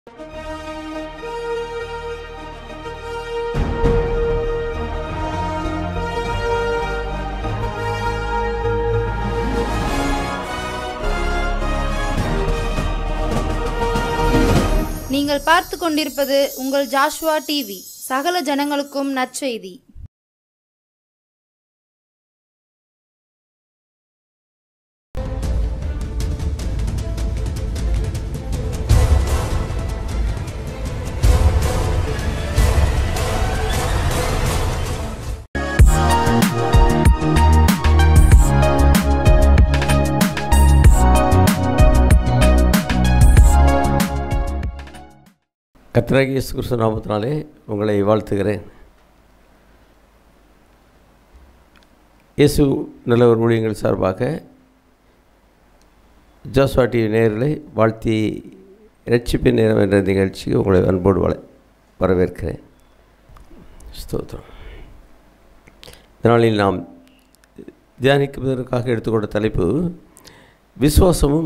நீங்கள் பார்த்து கொண்டிருப்பது உங்கள் ஜாஷ்வா டிவி சகல ஜனங்களுக்கும் நற்செய்தி கர்த்தராகிய இயேசு கிறிஸ்து நாமத்தினாலே உங்களை வாழ்த்துகிறேன் இயேசு நல்லவர் ஊழியங்கள் சார்பாக ஜோஸ்வா டிவி நேயர்களை வாழ்த்தி ரட்சிப்பின் நேரம் என்ற நிகழ்ச்சிக்கு உங்களை அன்போடு வள வரவேற்கிறேன் ஸ்தோத்திரம் இதனாலில் நாம் தியானிக்குவதற்காக எடுத்துக்கொண்ட தலைப்பு விசுவாசமும்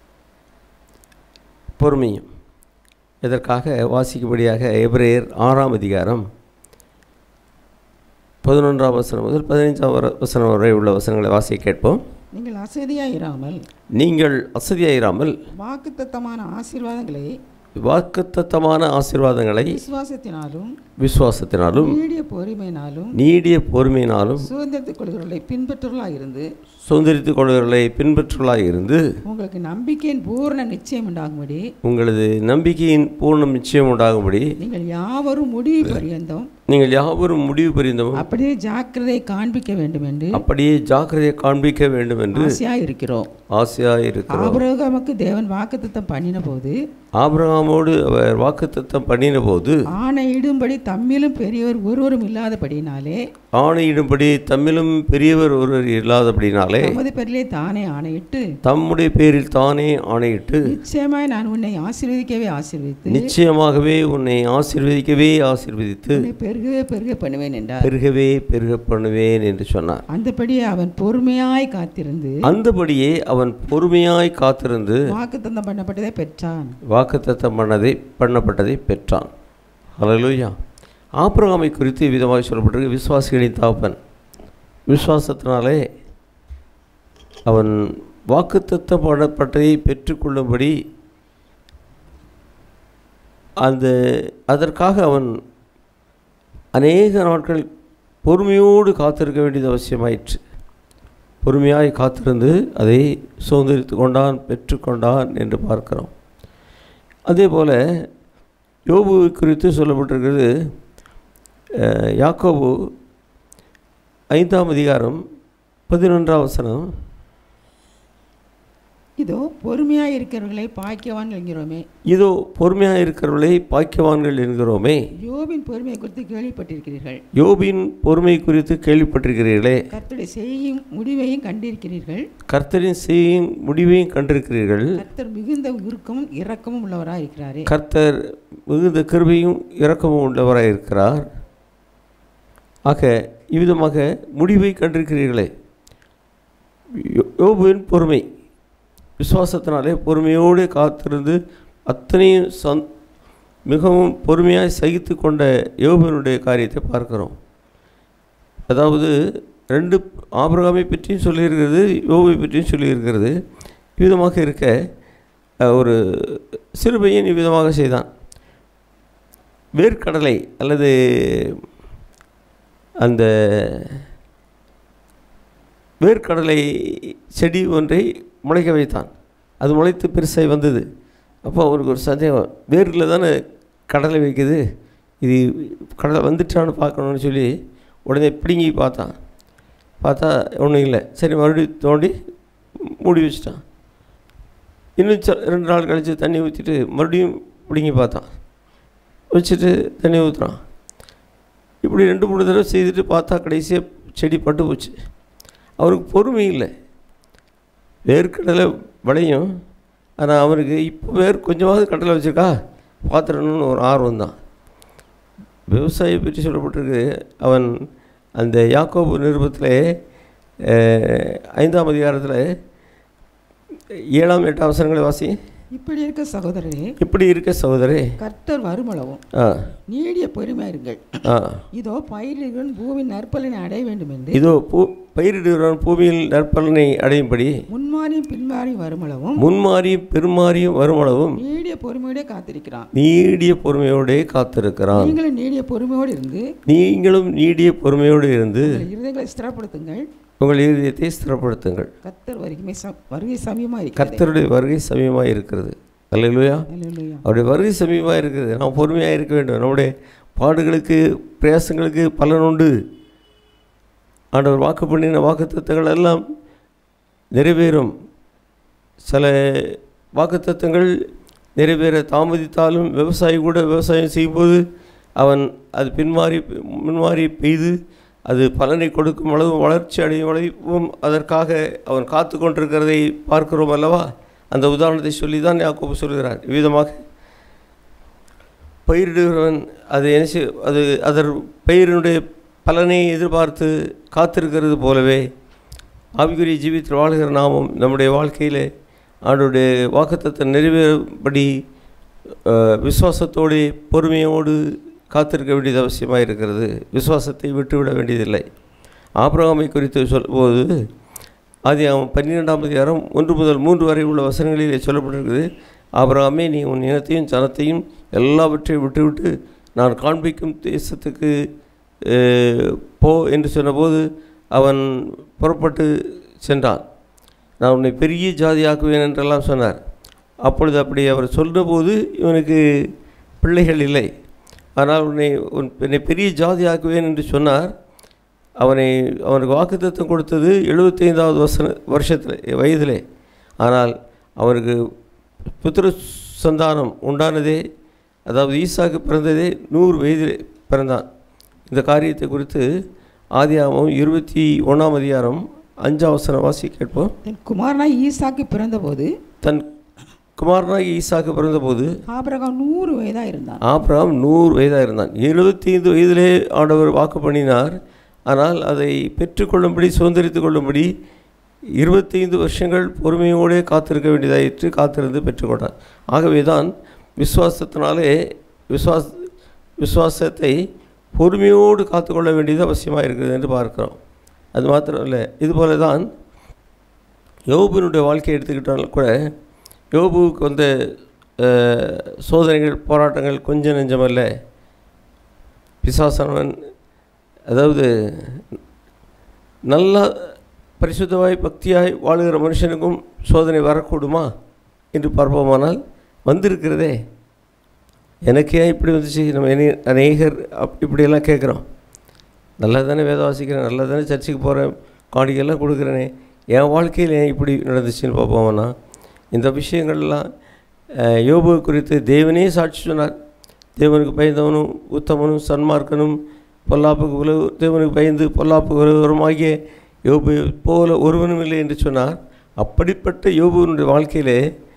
பொறுமையும் இதற்காக வாசிக்கும்படியாக எபிரேயர் ஆறாம் அதிகாரம் பதினொன்றாம் வசனம் முதல் பதினைஞ்சாம் வர- வசனம் வரை உள்ள வசனங்களை வாசிக்க கேட்போம் நீங்கள் அசதியாயிராமல் நீங்கள் அசதியாயிராமல் வாக்குத்தத்தமான ஆசீர்வாதங்களை வாக்குத்தத்தமான ஆசீர்வாதங்களை விசுவாசத்தினாலும் விசுவாசத்தினாலும் நீடிய பொறுமையினாலும் நீடிய பொறுமையினாலும் சுதந்திரத்துக் கொள்கிறவர்களை பின்பற்றுவர்களாக இருந்து சுதந்திரித்துக் கொள்கிறவர்களை பின்பற்றுவலாக இருந்து உங்களுக்கு நம்பிக்கையின் பூரண நிச்சயம் உண்டாகும்படி உங்களது நம்பிக்கையின் பூர்ணம் நிச்சயம் உண்டாகும்படி நீங்கள் யாவரும் முடிவு பரியந்தம் நீங்கள் யாவரும் முடிவு புரிந்தவும் அப்படியே ஜாக்கிரதை காண்பிக்க வேண்டும் என்று அப்படியே ஜாக்கிரதையை காண்பிக்க வேண்டும் என்று ஆசையாக இருக்கிறோம் ஆசையாக இருக்கிறோம் ஆபிரகாமுக்கு தேவன் வாக்குத்தத்தம் பண்ணின போது ஆபிரகாமோடு அவர் வாக்குத்தத்தம் பண்ணின போது ஆணையிடும்படி தம்மிலும் பெரியவர் ஒருவரும் இல்லாதபடினாலே ஆணையிடும்படி தம்மிலும் பெரியவர் ஒருவர் இல்லாதபடினாலே தமது பேரிலே தானே ஆணையிட்டு தம்முடைய பேரில் தானே ஆணையிட்டு நிச்சயமாய் நான் உன்னை ஆசீர்வதிக்கவே ஆசீர்வதித்து நிச்சயமாகவே உன்னை ஆசீர்வதிக்கவே ஆசீர்வதித்து உன்னை பெருகவே பெருக பண்ணுவேன் என்றார் பெருகவே பெருக பண்ணுவேன் என்று சொன்னார் அந்தபடியே அவன் பொறுமையாய் காத்திருந்து அந்தபடியே அவன் பொறுமையாய் காத்திருந்து வாக்குத்தத்தம் பண்ணப்பட்டதை பெற்றான் வாக்குத்தத்தம் பண்ணதை பண்ணப்பட்டதை பெற்றான் ஹalleluya ஆபிரகாமை குறித்து விதமாக சொல்லப்பட்டிருக்கு விசுவாசிகளின் தாப்பன் விசுவாசத்தினாலே அவன் வாக்குத்தத்தம் பண்ணப்பட்டதை பெற்றுக்கொள்ளும்படி அந்த அதற்காக அவன் அநேக நாட்கள் பொறுமையோடு காத்திருக்க வேண்டியது அவசியமாயிற்று பொறுமையாய் காத்திருந்து அதை சுதந்திரித்து கொண்டான் பெற்றுக்கொண்டான் என்று பார்க்கிறோம் அதே போல் யோபு குறித்து சொல்லப்பட்டிருக்கிறது அஹ், யாக்கோபு ஐந்தாம் அதிகாரம் பதினொன்றாம் வசனம் இதோ பொறுமையாய் இருக்கிறவர்களை பாக்கியவான்கள் என்கிறோமே இதோ பொறுமையாக இருக்கிறவர்களை பாக்கியவான்கள் என்கிறோமே யோபின் பொறுமையை குறித்து கேள்விப்பட்டிருக்கிறீர்கள் யோபின் பொறுமை குறித்து கேள்விப்பட்டிருக்கிறீர்களே கர்த்தருடைய செய்யும் முடிவையும் கண்டிருக்கிறீர்கள் கர்த்தரின் செய்யும் முடிவையும் கண்டிருக்கிறீர்கள் கர்த்தர் மிகுந்த உருக்கமும் இரக்கமும் உள்ளவராய் இருக்கிறாரே கர்த்தர் மிகுந்த கிருபையும் இரக்கமும் உள்ளவராக இருக்கிறார் ஆக இவ்விதமாக முடிவை கண்டிருக்கிறீர்களே யோ- யோபுவின் பொறுமை விசுவாசத்தினாலே பொறுமையோடு காத்திருந்து அத்தனையும் சந் மிகவும் பொறுமையாய் சகித்து கொண்ட யோபுவினுடைய காரியத்தை பார்க்கிறோம் அதாவது ரெண்டு ஆபிரகாமை பற்றியும் சொல்லியிருக்கிறது யோபை பற்றியும் சொல்லியிருக்கிறது இவ்விதமாக இருக்க அஹ், ஒரு சிறுபையன் இவ்விதமாக செய்தான் வேர்க்கடலை அல்லது அந்த வேர்க்கடலை செடி ஒன்றை முளைக்க வைத்தான் அது முளைத்து பெருசாகி வந்தது அப்போ அவருக்கு ஒரு சந்தேகம் வேரில் தானே கடலை வைக்குது இது கடலை வந்துட்டான்னு பார்க்கணும்னு சொல்லி உடனே பிடுங்கி பார்த்தான் பார்த்தா ஒன்றும் இல்லை சரி மறுபடியும் தோண்டி மூடி வச்சிட்டான் இன்னும் ச- ரெண்டு நாள் கழித்து தண்ணி ஊற்றிட்டு மறுபடியும் பிடுங்கி பார்த்தான் வச்சுட்டு தண்ணி ஊற்றுறான் இப்படி ரெண்டு மூணு தடவை செய்துட்டு பார்த்தா கடைசியாக செடி பட்டு போச்சு அவருக்கு பொறுமை இல்லை வேர்க்கடலை விளையும் ஆனால் அவருக்கு இப்போ வேர் கொஞ்சமாவது கடலை வச்சுருக்கா பார்த்துடணும்னு ஒரு ஆர்வம் தான் விவசாயியை பற்றி சொல்லப்பட்டிருக்கு அவன் அந்த யாக்கோபு நிருபத்தில் ஐந்தாம் அதிகாரத்தில் ஏழாம் எட்டாம் அவசரங்களை வாசி இப்படி இருக்க சகோதரரே இப்படி இருக்க சகோதரே கர்த்தர் வருமளவும் ஆ நீடிய பொறுமையாயிருங்கள் ஆ இதோ பயிரிடுவன் பூவின் நற்பலனை அடைய வேண்டும் என்று இதோ பூ பயிரிடுகிறவன் பூமியில் நற்பலனை அடையும்படி முன்மாறியும் பின்மாறியும் வருமளவும் முன்மாறியும் பெருமாறியும் வருமளவும் நீடிய பொறுமையோட காத்திருக்கிறான் நீடிய பொறுமையோடே காத்திருக்கிறான் நீங்களும் நீடிய பொறுமையோடு இருந்து நீங்களும் நீடிய பொறுமையோடு இருந்து உங்கள் இருதயங்களை ஸ்திரப்படுத்துங்கள் உங்கள் இருதயத்தை ஸ்திரப்படுத்துங்கள் கர்த்தர் வருகை ச- வருகை சமயமாக இருக்கிறது கர்த்தருடைய வருகை சமயமாக இருக்கிறது அல்லையா அல்லேலூயா. அவருடைய வருகை சமீபமாக இருக்குது நாம் பொறுமையாக இருக்க வேண்டும் நம்முடைய பாடுகளுக்கு பிரயாசங்களுக்கு பலன் உண்டு ஆண்டவர் வாக்கு பண்ணின வாக்குத்தத்தங்கள் எல்லாம் நிறைவேறும் சில வாக்குத்தத்தங்கள் நிறைவேற தாமதித்தாலும் விவசாயி கூட விவசாயம் செய்யும்போது அவன் அது பின்மாறி முன்மாறி பெய்து அது பலனை கொடுக்கும் அளவு வளர்ச்சி அடையும் அளவும் அதற்காக அவன் காத்து கொண்டிருக்கிறதை பார்க்கிறோம் அல்லவா அந்த உதாரணத்தை சொல்லி தான் யாக்கோபு சொல்கிறார் இவ்விதமாக பயிரிடுகிறவன் அது என்ன செய்- அது அதர் பயிரினுடைய பலனை எதிர்பார்த்து காத்திருக்கிறது போலவே ஆவிக்குரிய ஜீவித்தில் வாழ்கிற நாமும் நம்முடைய வாழ்க்கையில் ஆண்டுடைய வாக்குத்தத்தை நிறைவேறும்படி அஹ், விசுவாசத்தோடு பொறுமையோடு காத்திருக்க வேண்டியது அவசியமாக இருக்கிறது விசுவாசத்தை விட்டுவிட வேண்டியதில்லை ஆபிரகாமை குறித்து சொல்லும்போது ஆதி அவன் பன்னிரெண்டாம் அதிகாரம் ஒன்று முதல் மூன்று வரை உள்ள வசனங்களிலே சொல்லப்பட்டிருக்குது ஆபிரகாமே நீ உன் இனத்தையும் ஜனத்தையும் எல்லாவற்றையும் விட்டுவிட்டு நான் காண்பிக்கும் தேசத்துக்கு அஹ், போ என்று சொன்னபோது அவன் புறப்பட்டு சென்றான் நான் உன்னை பெரிய ஜாதியாக்குவேன் என்றெல்லாம் சொன்னார் அப்பொழுது அப்படி அவர் சொன்னபோது இவனுக்கு பிள்ளைகள் இல்லை ஆனால் உன்னை உன் என்னை பெரிய ஜாதியாக்குவேன் என்று சொன்னார் அவனை அவனுக்கு வாக்குத்தத்தம் கொடுத்தது எழுபத்தைந்தாவது வசன வருஷத்தில் வயதிலே ஆனால் அவனுக்கு புத்திர சந்தானம் உண்டானதே அதாவது ஈசாக்கு பிறந்ததே நூறு வயதிலே பிறந்தான் இந்த காரியத்தை குறித்து ஆதியாமம் இருபத்தி ஒன்றாம் அதிகாரம் அஞ்சாம் வசனம் வாசி கேட்போம் தன் குமாரனாய் ஈசாக்கு பிறந்தபோது தன் குமாரனாகி ஈசாக்கு பிறந்தபோது ஆபிரகாம் நூறு வயதாக இருந்தான் ஆபிரகாம் நூறு வயதாக இருந்தான் எழுபத்தைந்து வயதிலே ஆண்டவர் வாக்கு பண்ணினார் ஆனால் அதை பெற்றுக்கொள்ளும்படி சுதந்திரித்து கொள்ளும்படி இருபத்தைந்து வருஷங்கள் பொறுமையோடே காத்திருக்க வேண்டியதாயிற்று காத்திருந்து பெற்றுக்கொண்டார் ஆகவே தான் விசுவாசத்தினாலே விசுவாச விசுவாசத்தை பொறுமையோடு காத்துக்கொள்ள வேண்டியது அவசியமாக இருக்குது என்று பார்க்கிறோம் அது மாத்திரம் இல்லை இதுபோல தான் யோபுனுடைய வாழ்க்கையை எடுத்துக்கிட்டாலும் கூட யோபுவுக்கு வந்த அஹ், சோதனைகள் போராட்டங்கள் கொஞ்சம் நெஞ்சமல்ல பிசாசனவன் அதாவது நல்லா பரிசுத்தமாய் பக்தியாய் வாழுகிற மனுஷனுக்கும் சோதனை வரக்கூடுமா என்று பார்ப்போமானால் வந்திருக்கிறதே எனக்கு ஏன் இப்படி வந்துச்சு நம்ம இனி- அநேகர் அப் இப்படியெல்லாம் கேட்குறோம் நல்லா தானே வேதம் வாசிக்கிறேன் நல்லா தானே சர்ச்சுக்கு போகிறேன் காணிக்கெல்லாம் கொடுக்குறேனே என் வாழ்க்கையில் ஏன் இப்படி நடந்துச்சுன்னு பார்ப்போம்னா இந்த விஷயங்கள்லாம் அஹ், யோபு குறித்து தேவனே சாட்சி சொன்னார் தேவனுக்கு பயந்தவனும் உத்தமனும் சன்மார்க்கனும் பொல்லாப்புக்கு உலகு தேவனுக்கு பயந்து பொல்லாப்புக்கு உலகருமாகிய யோபு போல ஒருவனும் இல்லை என்று சொன்னார் அப்படிப்பட்ட யோபுவினுடைய வாழ்க்கையிலே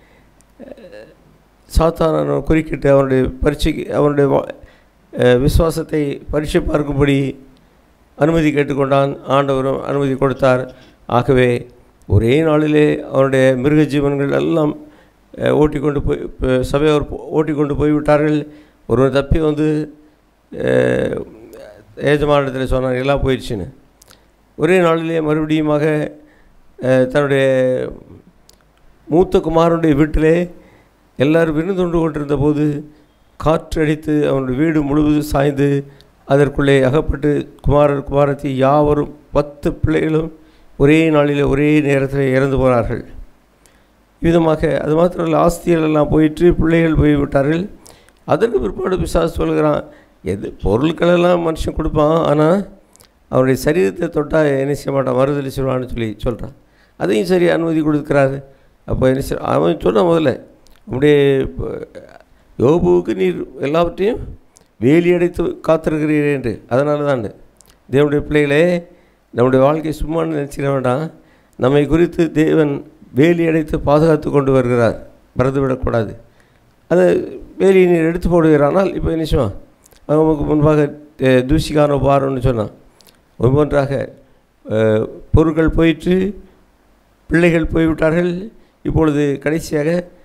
சாத்தான குறுக்கிட்டு அவனுடைய பரீட்சைக்கு அவனுடைய வா- அஹ், விசுவாசத்தை பரீட்சை பார்க்கும்படி அனுமதி கேட்டுக்கொண்டான் ஆண்டவரும் அனுமதி கொடுத்தார் ஆகவே ஒரே நாளிலே அவனுடைய மிருக ஜீவன்கள் எல்லாம் அஹ், ஓட்டிக்கொண்டு போய் ப- சபையோர் போ- ஓட்டிக்கொண்டு போய்விட்டார்கள் ஒருவன் தப்பி வந்து அஹ், எஜமானிடத்தில் சொன்னான் எல்லாம் போயிடுச்சுன்னு ஒரே நாளிலே மறுபடியுமாக அஹ், தன்னுடைய மூத்த குமாரனுடைய வீட்டிலே எல்லாரும் விருந்துண்டு கொண்டிருந்த போது காற்று அடித்து அவனுடைய வீடு முழுவதும் சாய்ந்து அதற்குள்ளே அகப்பட்டு குமாரர் குமாரத்தி யாவரும் பத்து பிள்ளைகளும் ஒரே நாளில் ஒரே நேரத்தில் இறந்து போனார்கள் விதமாக அது மாத்திரமல்ல ஆஸ்திகள் எல்லாம் போயிட்டு பிள்ளைகள் போய் விட்டார்கள் அதற்கு பிற்பாடு பிசாசு சொல்கிறான் எது பொருட்களெல்லாம் மனுஷன் கொடுப்பான் ஆனால் அவனுடைய சரீரத்தை தொட்டால் என்ன செய்ய மாட்டான் மறுதலி சொல்லுவான்னு சொல்லி சொல்கிறான் அதையும் சரி அனுமதி கொடுக்குறாரு அப்போ என்ன செய்ய அவன் சொன்னான் முதல்ல அப்படியே யோபுவுக்கு நீர் எல்லாவற்றையும் வேலி அடைத்து காத்திருக்கிறீர் என்று அதனால தான் தேவனுடைய பிள்ளைகளே நம்முடைய வாழ்க்கை சும்மா நினச்சிட வேண்டாம் நம்மை குறித்து தேவன் வேலி அடைத்து பாதுகாத்து கொண்டு வருகிறார் மறந்துவிடக்கூடாது அதை வேலியை நீர் எடுத்து போடுகிறானால் இப்போ என்ன செய்வான் அவனுக்கு முன்பாக அஹ், தூசிக்கான பாருன்னு சொன்னான் ஒவ்வொன்றாக அஹ், பொருட்கள் போயிற்று பிள்ளைகள் போய்விட்டார்கள் இப்பொழுது கடைசியாக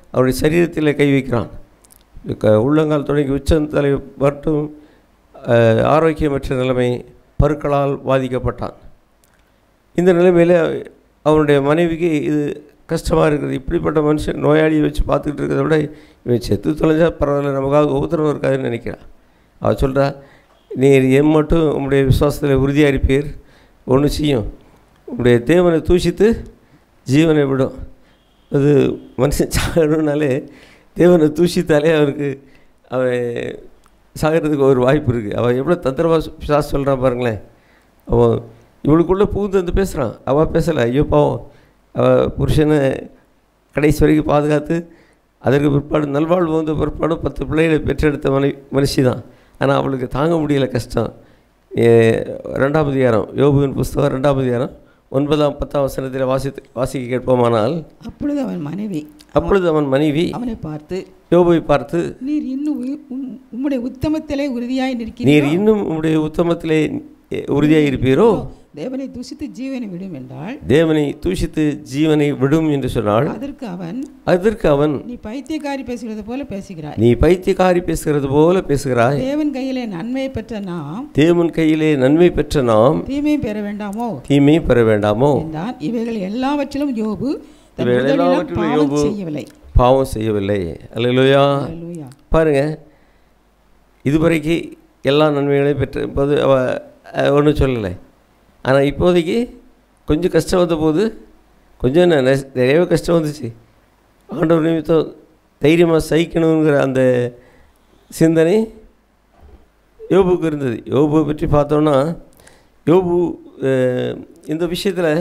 அவருடைய சரீரத்தில் கை வைக்கிறான் க- உள்ளங்கால் தொடங்கி உச்சந்தலை மட்டும் அஹ், ஆரோக்கியமற்ற நிலைமை பருக்களால் பாதிக்கப்பட்டான் இந்த நிலைமையில் அவனுடைய மனைவிக்கு இது கஷ்டமாக இருக்குது இப்படிப்பட்ட மனுஷன் நோயாளியை வச்சு பார்த்துக்கிட்டு இருக்கிறத விட இவன் செத்து தொலைஞ்சா பரவாயில்ல நமக்காக உபத்திரவம் இருக்காதுன்னு நினைக்கிறான் அவள் சொல்கிறா நீர் எம் மட்டும் உங்களுடைய விசுவாசத்தில் உறுதியாக இருப்பீர் ஒன்று செய்யும் உங்களுடைய தேவனை தூஷித்து ஜீவனை விடும் அது மனுஷன் சாகணும்னாலே தேவனை தூஷித்தாலே அவனுக்கு அவன் சாகிறதுக்கு ஒரு வாய்ப்பு இருக்குது அவன் எவ்வளோ தந்திரமாக பிசாசு சொல்கிறான் பாருங்களேன் அவன் இவளுக்குள்ளே புகுந்து வந்து பேசுகிறான் அவள் பேசலை ஐயோ பாவம் அவள் புருஷனை கடைசி வரைக்கும் பாதுகாத்து அதற்கு பிற்பாடு நல்வாழ்வு வந்த பிற்பாடு பத்து பிள்ளைகளை பெற்றெடுத்த மனை மனுஷி தான் ஆனால் அவளுக்கு தாங்க முடியல கஷ்டம் ஏ, ரெண்டாம் அதிகாரம் யோபுவின் புஸ்தகம் ரெண்டாம் அதிகாரம் ஒன்பதாம் பத்தாம் வசனத்தில் வாசித்து வாசிக்க கேட்போமானால் அப்பொழுது அவன் மனைவி அப்பொழுது அவன் மனைவி அவனை பார்த்து யோபுவை பார்த்து நீர் இன்னும் உயி- உம்- உம்முடைய உத்தமத்திலே உறுதியாய் நீர் நிற்கிறீர் இன்னும் உம்முடைய உத்தமத்திலே உறுதியாக இருப்பீரோ தேவனை துசித்து ஜீவனை விடும் என்றால் தேவனை தூஷித்து ஜீவனை விடும் என்று சொன்னாள் அதற்கு அவன் அதற்கு அவன் நீ பைத்தியக்காரி பேசுகிறது போல பேசுகிறாய் நீ பைத்தியக்காரி பேசுகிறது போல பேசுகிறாய் தேவன் கையிலே நன்மையை பெற்ற நாம் தேவன் கையிலே நன்மை பெற்ற நாம் தீமையை பெற வேண்டாமோ தீமை பெற வேண்டாமோ என்றான் இவைகள் எல்லாவற்றிலும் யோபு தன் இவைகள் முதலிடம் எல்லாவற்றிலும் பாவம் யோபு செய்யவில்லை பாவம் செய்யவில்லை அல்லேலூயா அல்லேலூயா. பாருங்க இதுவரைக்கு எல்லா நன்மைகளையும் பெற்ற போது அவ ஒன்றும் சொல்லலை ஆனால் இப்போதைக்கு கொஞ்சம் கஷ்டம் வந்த போது கொஞ்சம் என்ன நெ- நிறையவே கஷ்டம் வந்துச்சு ஆண்டவர் நிமித்தம் தைரியமாக சகிக்கணுங்கிற அந்த சிந்தனை யோபுக்கு இருந்தது யோபுவை பற்றி பார்த்தோன்னா யோபு அஹ், இந்த விஷயத்தில்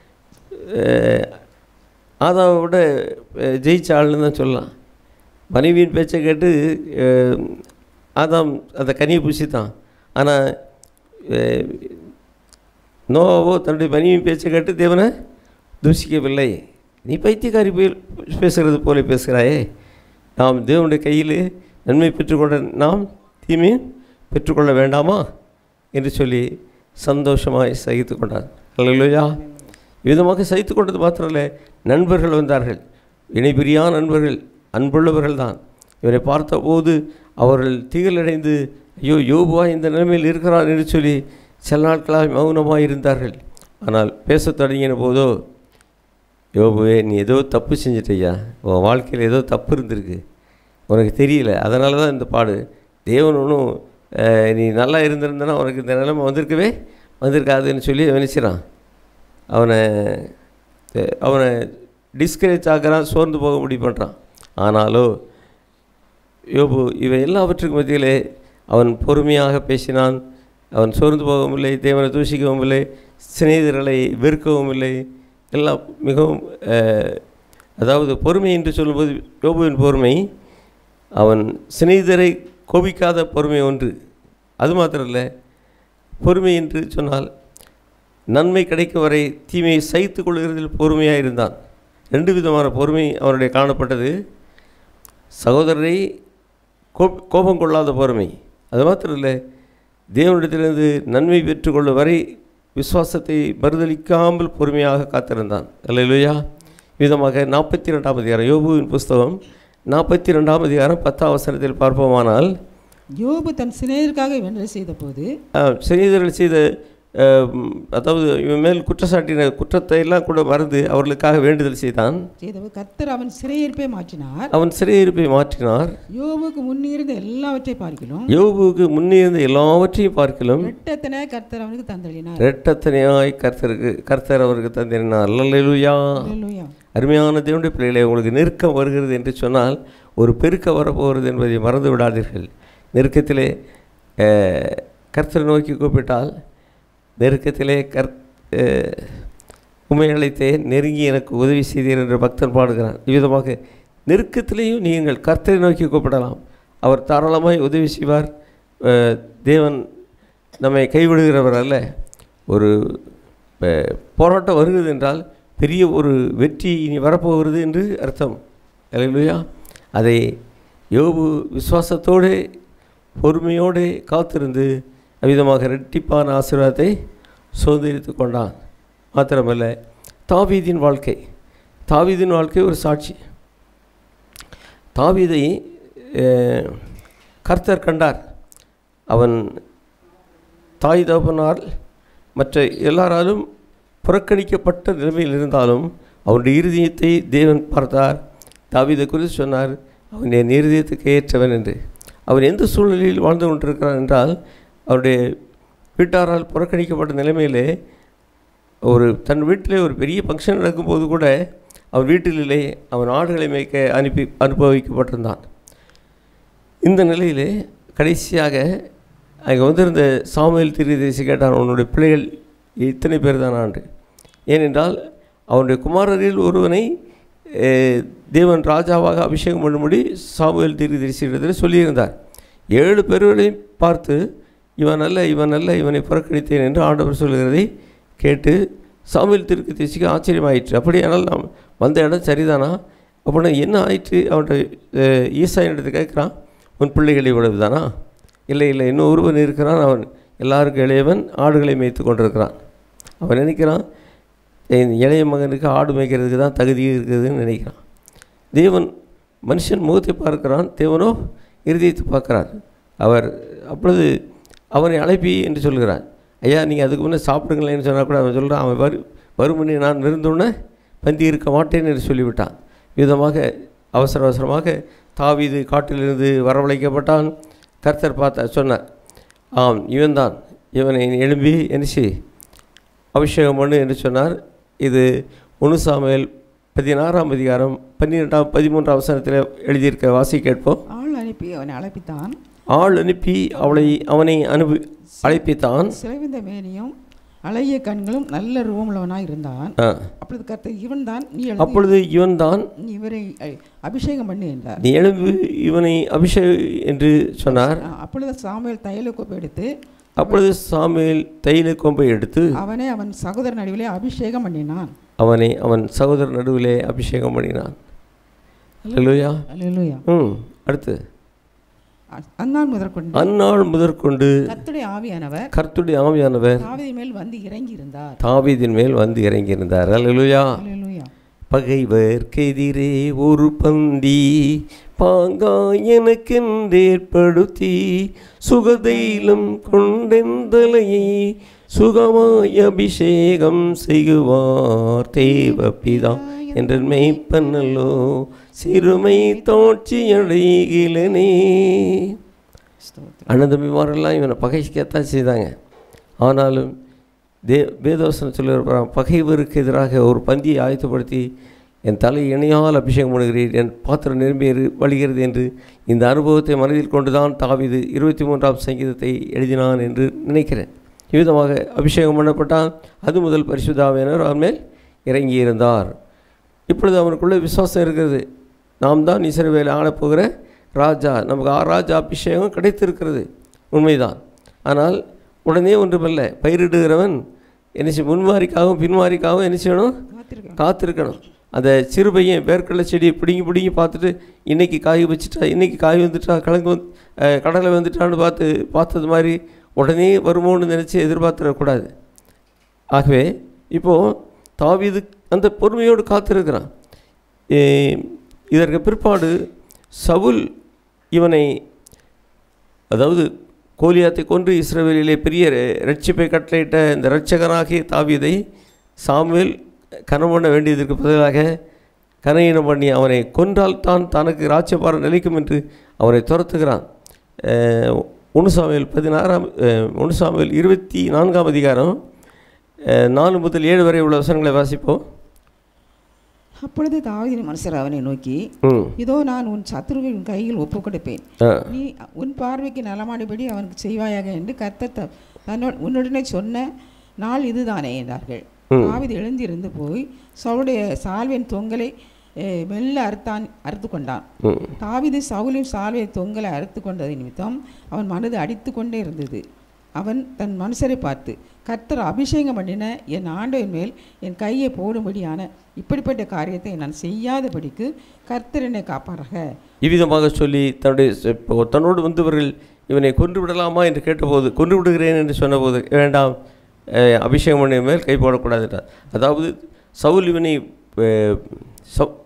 ஆதாவை விட அஹ், ஜெயிச்ச ஆள்னு தான் சொல்லலாம் மனைவியின் பேச்சை கேட்டு அஹ், ஆதாம் அந்த கனியை புசித்தான் ஆனால் நோவோ தன்னுடைய மனைவியின் பேச்சை கேட்டு தேவனை தூஷிக்கவில்லை நீ பைத்தியக்காரி போய் பேசுகிறது போல பேசுகிறாயே நாம் தேவனுடைய கையில் நன்மை பெற்றுக்கொண்ட நாம் தீமையை பெற்றுக்கொள்ள வேண்டாமா என்று சொல்லி சந்தோஷமாய் சகித்து கொண்டார் அல்லையா விதமாக சகித்து கொண்டது மாத்திரமல்ல நண்பர்கள் வந்தார்கள் இணைபிரியா நண்பர்கள் அன்புள்ளவர்கள் தான் இவரை பார்த்தபோது அவர்கள் திகழடைந்து ஐயோ யோபுவா இந்த நிலைமையில் இருக்கிறார் என்று சொல்லி சில நாட்களாக மௌனமாக இருந்தார்கள் ஆனால் பேசத் தொடங்கின போதோ யோபுவே நீ ஏதோ தப்பு செஞ்சிட்டய்யா உன் வாழ்க்கையில் ஏதோ தப்பு இருந்திருக்கு உனக்கு தெரியல அதனால தான் இந்த பாடு தேவன் ஒன்றும் நீ நல்லா இருந்திருந்தனா உனக்கு இந்த நிலைமை வந்திருக்கவே வந்திருக்காதுன்னு சொல்லி நினச்சிடான் அவனை அஹ், அவனை டிஸ்கரேஜ் ஆக்குறான் சோர்ந்து போக முடிவு பண்ணுறான் ஆனாலோ யோபு இவை எல்லாவற்றுக்கும் மத்தியிலே அவன் பொறுமையாக பேசினான் அவன் சோர்ந்து போகவும் இல்லை தேவனை தூஷிக்கவும் இல்லை சிநேகிதர்களை வெறுக்கவும் இல்லை எல்லாம் மிகவும் அஹ், அதாவது பொறுமை என்று சொல்லும்போது யோபுவின் பொறுமை அவன் சிநேகிதரை கோபிக்காத பொறுமை ஒன்று அது மாத்திரமல்ல பொறுமை என்று சொன்னால் நன்மை கிடைக்கும் வரை தீமையை சகித்து கொள்கிறதில் பொறுமையாக இருந்தான் ரெண்டு விதமான பொறுமை அவனுடைய காணப்பட்டது சகோதரரை கோப் கோபம் கொள்ளாத பொறுமை அது மாத்திரம் இல்லை தேவனிடத்திலிருந்து நன்மை பெற்றுக்கொள்ளும் வரை விசுவாசத்தை மறுதளிக்காமல் பொறுமையாக காத்திருந்தான் அல்லையா விதமாக நாற்பத்தி ரெண்டாம் அதிகாரம் யோபுவின் புஸ்தகம் நாற்பத்தி ரெண்டாம் அதிகாரம் பத்தாம் வசனத்தில் பார்ப்போமானால் யோபு தன் சிநேகருக்காக வேண்டலை செய்த போது சிநேகிதர்கள் செய்த அஹ், அதாவது இவன் மேல் குற்றச்சாட்டின குற்றத்தை எல்லாம் கூட மறந்து அவர்களுக்காக வேண்டுதல் செய்தான் செய்தபோது கர்த்தர் அவன் சிறையிருப்பை மாற்றினார் அவன் சிறையிருப்பை மாற்றினார் யோபுக்கு முன்னிருந்த எல்லாவற்றை பார்க்கலாம் யோபுவுக்கு முன்னே இருந்த எல்லாவற்றையும் பார்க்கலும் ரெட்டத்தனை கர்த்தர் அவனுக்கு தந்தளினார் இரட்டத்தனையாய் கர்த்தருக்கு கர்த்தர் அவருக்கு தந்தினார் அல்லேலூயா அல்லேலூயா. அருமையான தேவனுடைய பிள்ளைகளை உங்களுக்கு நெருக்கம் வருகிறது என்று சொன்னால் ஒரு பெருக்க வரப்போகிறது என்பதை மறந்து விடாதீர்கள் நெருக்கத்திலே அஹ், கர்த்தரை நோக்கி கூப்பிட்டால் நெருக்கத்திலே கர் அஹ், உம்மை அழைத்தேன் நெருங்கி எனக்கு உதவி செய்தீர் என்று பக்தன் பாடுகிறான் இவ்விதமாக நெருக்கத்திலேயும் நீங்கள் கர்த்தரை நோக்கி கூப்பிடலாம் அவர் தாராளமாய் உதவி செய்வார் அஹ், தேவன் நம்மை கைவிடுகிறவர் அல்ல ஒரு அஹ், போராட்டம் வருகிறது என்றால் பெரிய ஒரு வெற்றி இனி வரப்போகிறது என்று அர்த்தம் அல்லேலூயா அதை யோபு விசுவாசத்தோடு பொறுமையோடு காத்திருந்து அவ்விதமாக ரெட்டிப்பான ஆசீர்வாதத்தை சுதந்திரித்து கொண்டான் மாத்திரமல்ல தாவீதின் வாழ்க்கை தாவீதின் வாழ்க்கை ஒரு சாட்சி தாவீதை அஹ், கர்த்தர் கண்டார் அவன் தாய் தகப்பனால் மற்ற எல்லாராலும் புறக்கணிக்கப்பட்ட நிலைமையில் இருந்தாலும் அவனுடைய இருதயத்தை தேவன் பார்த்தார் தாவீதை குறித்து சொன்னார் அவன் என் இருதயத்துக்கு ஏற்றவன் என்று அவன் எந்த சூழ்நிலையில் வாழ்ந்து கொண்டிருக்கிறான் என்றால் அவருடைய வீட்டாரால் புறக்கணிக்கப்பட்ட நிலைமையிலே ஒரு தன் வீட்டிலே ஒரு பெரிய ஃபங்க்ஷன் நடக்கும்போது கூட அவன் வீட்டிலே அவன் ஆடுகளை மேய்க்க அனுப்பி அனுபவிக்கப்பட்டிருந்தான் இந்த நிலையிலே கடைசியாக அங்கே வந்திருந்த சாமுவேல் திருதேசி கேட்டான் உன்னுடைய பிள்ளைகள் இத்தனை பேர் தான் ஆண்டு ஏனென்றால் அவனுடைய குமாரரில் ஒருவனை அஹ், தேவன் ராஜாவாக அபிஷேகம் பண்ணும்படி சாமுவேல் திருதேசியிடத்தில் சொல்லியிருந்தார் ஏழு பேர்களையும் பார்த்து இவன் அல்ல இவன் அல்ல இவனை புறக்கணித்தேன் என்று ஆண்டவர் சொல்கிறதை கேட்டு சாமுவேல் திருக்கு தேசிக்கு ஆச்சரியமாயிற்று அப்படியானால் நாம் வந்த இடம் சரிதானா அப்படின்னா என்ன ஆயிற்று அவன்கிட்ட ஈசாயினிடத்தை கேட்குறான் உன் பிள்ளைகள் இவ்வளவு தானா இல்லை இல்லை இன்னும் ஒருவன் இருக்கிறான் அவன் எல்லாருக்கும் இளையவன் ஆடுகளை மேய்த்து கொண்டிருக்கிறான் அவன் நினைக்கிறான் என் இளைய மகனுக்கு ஆடு மேய்க்கிறதுக்கு தான் தகுதி இருக்குதுன்னு நினைக்கிறான் தேவன் மனுஷன் முகத்தை பார்க்கிறான் தேவனோ இருதயத்தை பார்க்கிறார் அவர் அப்பொழுது அவனை அழைப்பி என்று சொல்கிறார் ஐயா நீங்கள் அதுக்கு முன்னே சாப்பிடுங்களேன்னு சொன்னால் கூட அவன் சொல்கிறான் அவன் வரு வருமனி நான் இருந்தோன்னே பந்தி இருக்க மாட்டேன் என்று சொல்லிவிட்டான் விதமாக அவசர அவசரமாக தாவீது காட்டிலிருந்து வரவழைக்கப்பட்டான் கர்த்தர் பார்த்தா சொன்னார் ஆம் இவன்தான் இவனை எழும்பி என்ன செய் அபிஷேகம் பண்ணு என்று சொன்னார் இது ஒன்று சாமுவேல் பதினாறாம் அதிகாரம் பன்னிரெண்டாம் பதிமூன்றாம் அவசரத்தில் எழுதியிருக்க வாசி கேட்போம் ஆள் அனுப்பி அவனை அழைப்பித்தான் ஆள் அனுப்பி அவளை அவனை அனுப்பி அழைப்பித்தான் சிலைவிந்த மேனியும் அழகிய கண்களும் நல்ல ரூபமுள்ளவனாய் இருந்தான் ஆ. அப்பொழுது கர்த்தர் இவன் தான் நீ எழுந்து அப்பொழுது இவன்தான் நீ இவரை அஹ், அபிஷேகம் பண்ணு என்றார் நீ எழும்பு இவனை அபிஷேக் என்று சொன்னார் அஹ், அப்பொழுது சாமுவேல் தையல கோப்பை எடுத்து அப்பொழுது சாமுவேல் தைல கொம்பை எடுத்து அவனை அவன் சகோதர நடுவிலே அபிஷேகம் பண்ணினான் அவனை அவன் சகோதரர் நடுவிலே அபிஷேகம் பண்ணினான் அல்லேலூயா அல்லேலூயா ம் அடுத்து அ- அந்நாள் முதற்கொண்டு அந்நாள் முதற்கொண்டு கர்த்தருடைய ஆவியானவர் கர்த்துடைய ஆவியானவர் தாவீதின் மேல் வந்து இறங்கி இருந்தார் தாவீதின் மேல் வந்து இறங்கியிருந்தார் அல்லேலூயா அல்லேலூயா பகைவர்க்கெதிரே ஒரு பந்தி பாங்கா எனக்கென்றேற்படுத்தி சுகதைலம் கொண்டெந்தலையை சுகமாய் அபிஷேகம் செய்குவார் தேவப்பிதா என்ற மெய்ப்பனல்லோ சிறுமை தோட்சி அடைகிலனே ஸ்தோத்திரம். அண்ணந்தம்பிமாரெல்லாம் இவனை பகைக்கத்தான் செய்தாங்க ஆனாலும் தே வேதவசனம் சொல்லுகிறான் பகைவருக்கு எதிராக ஒரு பந்தியை ஆயத்தப்படுத்தி என் தலை இணையால் அபிஷேகம் பண்ணுகிறீர் என் பாத்திரம் நிரம்பி இரு- வழிகிறது என்று இந்த அனுபவத்தை மனதில் கொண்டுதான் தாவீது இருபத்தி மூன்றாம் சங்கீதத்தை எழுதினான் என்று நினைக்கிறேன் இவ்விதமாக அபிஷேகம் பண்ணப்பட்டான் அது முதல் பரிசுத்தாவியனர் அவன் மேல் இறங்கியிருந்தார் இப்பொழுது அவனுக்குள்ள விசுவாசம் இருக்கிறது நாம் தான் இசைவேலை ஆளப்போகிற ராஜா நமக்கு ஆ ராஜா அபிஷேகம் கிடைத்திருக்கிறது உண்மைதான் ஆனால் உடனே ஒன்றுமல்ல பயிரிடுகிறவன் என்ன செய்ய முன்மாரிக்காகவும் பின்மாரிக்காகவும் என்ன செய்யணும் காத்திருக்க காத்திருக்கணும் அந்த சிறு பையன் வேர்க்கடலை செடியை பிடுங்கி பிடுங்கி பார்த்துட்டு இன்னைக்கு காய் வச்சுட்டா இன்னைக்கு காய் வந்துட்டா கிழங்கு வந்து அஹ், கடலை வந்துட்டான்னு பார்த்து பார்த்தது மாதிரி உடனே வருமோன்னு நினச்சி எதிர்பார்த்துடக்கூடாது ஆகவே இப்போது தாவீது அந்த பொறுமையோடு காத்திருக்கிறான் ஏ, இதற்கு பிற்பாடு சவுல் இவனை அதாவது கோலியாத்தை கொன்று இஸ்ரவேலிலே பெரிய ர- ரட்சிப்பை கட்டளையிட்ட இந்த இரட்சகனாகிய தாவீதை சாமுவேல் கனம் பண்ண வேண்டியதற்கு பதிலாக கனையினம் பண்ணி அவனை கொன்றால் தான் தனக்கு ராஜ்யபாரம் நிலைக்கும் என்று அவனை துரத்துகிறான் அஹ், ஒன்று சாமுவேல் பதினாறாம் அஹ், ஒன்று சாமுவேல் இருபத்தி நான்காம் அதிகாரம் அஹ், நாலு முதல் ஏழு வரை உள்ள வசனங்களை வாசிப்போம் அப்பொழுது தாவீதின் மனுஷர் அவனை நோக்கி ம் இதோ நான் உன் சத்துருவை உன் கையில் ஒப்புக் கொடுப்பேன் ஆ நீ உன் பார்வைக்கு நலமானபடி அவனுக்கு செய்வாயாக என்று கர்த்தர் த- தன்னோ உன்னுடனே சொன்ன நாள் இதுதானே என்றார்கள் ம். தாவீது எழுந்திருந்து போய் சவுளுடைய சால்வின் தொங்கலை அஹ், மெல்ல அறுத்தான் அறுத்து கொண்டான் ம் தாவீது சவுலின் சால்வை தொங்கலை அறுத்து கொண்டதை நிமித்தம் அவன் மனது அடித்து கொண்டே இருந்தது அவன் தன் மனுஷரை பார்த்து கர்த்தர் அபிஷேகம் பண்ணின என் ஆண்டவன் மேல் என் கையை போடும்படியான இப்படிப்பட்ட காரியத்தை நான் செய்யாதபடிக்கு கர்த்தர் என்னை காப்பாராக இவ்விதமாக சொல்லி தன்னுடைய ச- இப்போ தன்னோடு வந்தவர்கள் இவனை கொன்று விடலாமா என்று கேட்டபோது கொன்று விடுகிறேன் என்று சொன்னபோது வேண்டாம் அஹ், அபிஷேகம் பண்ணிய மேல் கை போடக்கூடாது என்றார் அதாவது சவுல் இவனை அஹ், சவ்-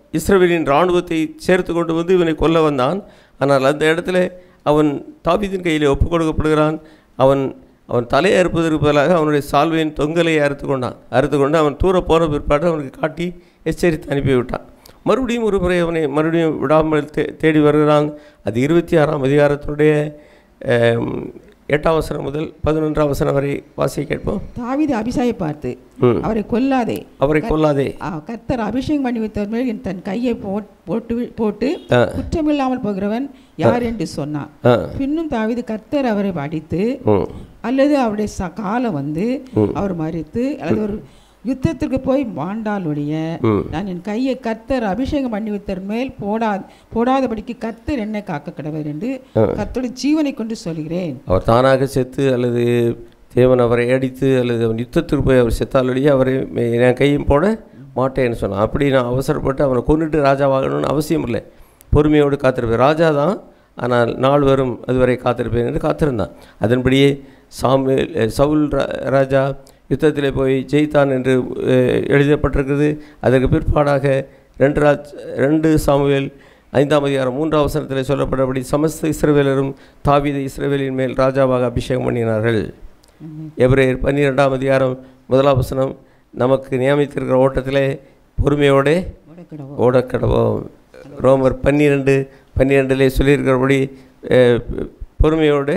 இஸ்ரவேலின் இராணுவத்தை சேர்த்து கொண்டு வந்து இவனை கொல்ல வந்தான் ஆனால் அந்த இடத்துல அவன் தாவீதின் கையில் ஒப்புக் கொடுக்கப்படுகிறான் அவன் அவன் தலையை அறுப்பதற்கு பதிலாக அவனுடைய சால்வையின் தொங்கலை அறுத்து கொண்டான் அறுத்து கொண்டு அவன் தூர போன பிற்பாடு அவனுக்கு காட்டி எச்சரித்து அனுப்பிவிட்டான் மறுபடியும் ஒரு முறை அவனை மறுபடியும் விடாமல் தே தேடி வருகிறான் அது இருபத்தி ஆறாம் அதிகாரத்தினுடைய அம், எட்டாம் வசனம் முதல் பதினொன்றாம் வசனம் வரை வாசியை கேட்போம் தாவீது அபிஷாயை பார்த்து ம். அவரை கொல்லாதே அவரை கொல்லாதே ஆ, கர்த்தர் அபிஷேகம் பண்ணி வைத்தவர் மேல் என் தன் கையை போட்- போட்டு வி- போட்டு ஆ. குற்றமில்லாமல் போகிறவன் யார் என்று சொன்னான் ஆ பின்னும் தாவீது கர்த்தர் அவரை அடித்து ம் அல்லது அவருடைய ச காலம் வந்து அவர் மறித்து அல்லது ஒரு யுத்தத்திற்கு போய் மாண்டால் ஒழிய ம். நான் என் கையை கர்த்தர் அபிஷேகம் பண்ணி வைத்தவர் மேல் போடா போடாதபடிக்கு கர்த்தர் என்னை காக்க கடவர் என்று கர்த்தருடைய ஜீவனை கொண்டு சொல்கிறேன் அவர் தானாக செத்து அல்லது தேவன் அவரை அடித்து அல்லது அவன் யுத்தத்திற்கு போய் அவர் செத்தாலடியே அவரை மே- என் கையும் போட மாட்டேன்னு சொன்னான் அப்படி நான் அவசரப்பட்டு அவனை கொண்டுட்டு ராஜாவாகணும்னு அவசியம் இல்லை பொறுமையோடு காத்திருப்பேன் ராஜா தான் ஆனால் நாள் வரும் அதுவரை காத்திருப்பேன் என்று காத்திருந்தான் அதன்படியே சாமுவேல் அஹ், சவுல் ரா- ராஜா யுத்தத்திலே போய் ஜெயித்தான் என்று அஹ், எழுதப்பட்டிருக்கிறது அதற்கு பிற்பாடாக ரெண்டு ராஜ் ரெண்டு சாமுவேல் ஐந்தாம் அதிகாரம் மூன்றாம் வசனத்தில் சொல்லப்பட்டபடி சமஸ்த இஸ்ரவேலரும் தாவீதை இஸ்ரவேலின் மேல் ராஜாவாக அபிஷேகம் பண்ணினார்கள் எபிரேயர் பன்னிரெண்டாம் அதிகாரம் முதலாம் வசனம் நமக்கு நியமித்திருக்கிற ஓட்டத்திலே பொறுமையோடே முடக்கிடவோ ஓடக்கடவோம் ரோமர் பன்னிரெண்டு பன்னிரெண்டிலே சொல்லியிருக்கிறபடி அஹ், பொறுமையோடு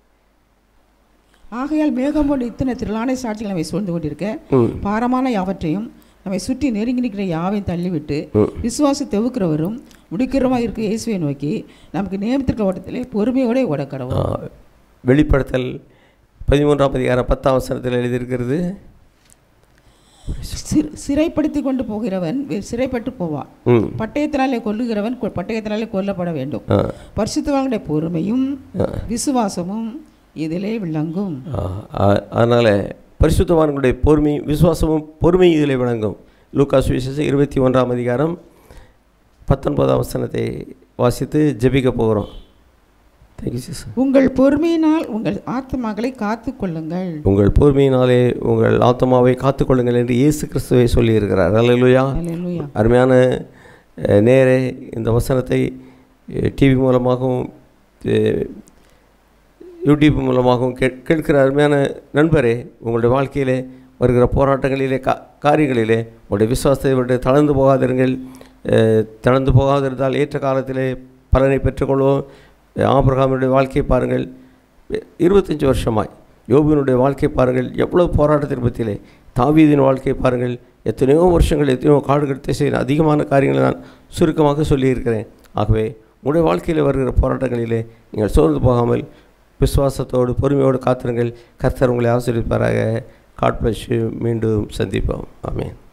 ஆகையால் மேகம் போன்ற இத்தனை திரளான சாட்சிகள் நம்மை சூழ்ந்து கொண்டிருக்க ம் பாரமான யாவற்றையும் நம்மை சுற்றி நெருங்கி நிற்கிற யாவையும் தள்ளிவிட்டு விசுவாசத்தை தெவுக்கிறவரும் முடிக்கிறவமா இருக்க இயேசுவை நோக்கி நமக்கு நியமித்திருக்கிற ஓட்டத்திலே பொறுமையோட ஓடக்கடவும் ஆ, வெளிப்படுத்தல் பதிமூன்றாம் அதிகாரம் பத்தாம் வசனத்தில் எழுதியிருக்கிறது சிற சிறைப்படுத்தி கொண்டு போகிறவன் வே- சிறைப்பட்டு போவான் ம் பட்டயத்தினாலே கொல்லுகிறவன் கொ- பட்டயத்தினாலே கொல்லப்பட வேண்டும் ஆ பரிசுத்தவானுடைய பொறுமையும் விசுவாசமும் இதிலே விளங்கும் அதனால் பரிசுத்தவான்களுடைய பொறுமை விசுவாசமும் பொறுமை இதில் விளங்கும் லூக்காஸ் விசேஷம் இருபத்தி ஒன்றாம் அதிகாரம் பத்தொன்பதாம் வசனத்தை வாசித்து ஜெபிக்க போகிறோம் தேங்க்யூ சிஸ்டர் உங்கள் பொறுமையினால் உங்கள் ஆத்மாக்களை காத்து கொள்ளுங்கள் உங்கள் பொறுமையினாலே உங்கள் ஆத்மாவை காத்துக்கொள்ளுங்கள் என்று இயேசு கிறிஸ்துவை சொல்லியிருக்கிறார் அல்லேலூயா அல்லேலூயா அருமையான அஹ், நேரே இந்த வசனத்தை டிவி மூலமாகவும் அஹ், யூடியூப் மூலமாகவும் கே கேட்கிற அருமையான நண்பரே உங்களுடைய வாழ்க்கையிலே வருகிற போராட்டங்களிலே கா காரியங்களிலே உங்களுடைய விசுவாசத்தை விட்டு தளர்ந்து போகாதிருங்கள் அஹ், தளர்ந்து போகாதிருந்தால் ஏற்ற காலத்திலே பலனை பெற்றுக்கொள்வோம் ஆபிரகாமுடைய வாழ்க்கையை பாருங்கள் இருபத்தஞ்சி வருஷமாய் யோபினுடைய வாழ்க்கை பாருங்கள் எவ்வளவு போராட்டத்தின் மத்தியிலே தாவீதின் வாழ்க்கையை பாருங்கள் எத்தனையோ வருஷங்கள் எத்தனையோ காடுகள் திசையில் அதிகமான காரியங்களை நான் சுருக்கமாக சொல்லியிருக்கிறேன் ஆகவே உங்களுடைய வாழ்க்கையில் வருகிற போராட்டங்களிலே நீங்கள் சோர்ந்து போகாமல் விசுவாசத்தோடு பொறுமையோடு காத்திருங்கள் கர்த்தர் உங்களை ஆசீர்வதிப்பாராக காட் பிளஸ் மீண்டும் சந்திப்போம் ஆமென்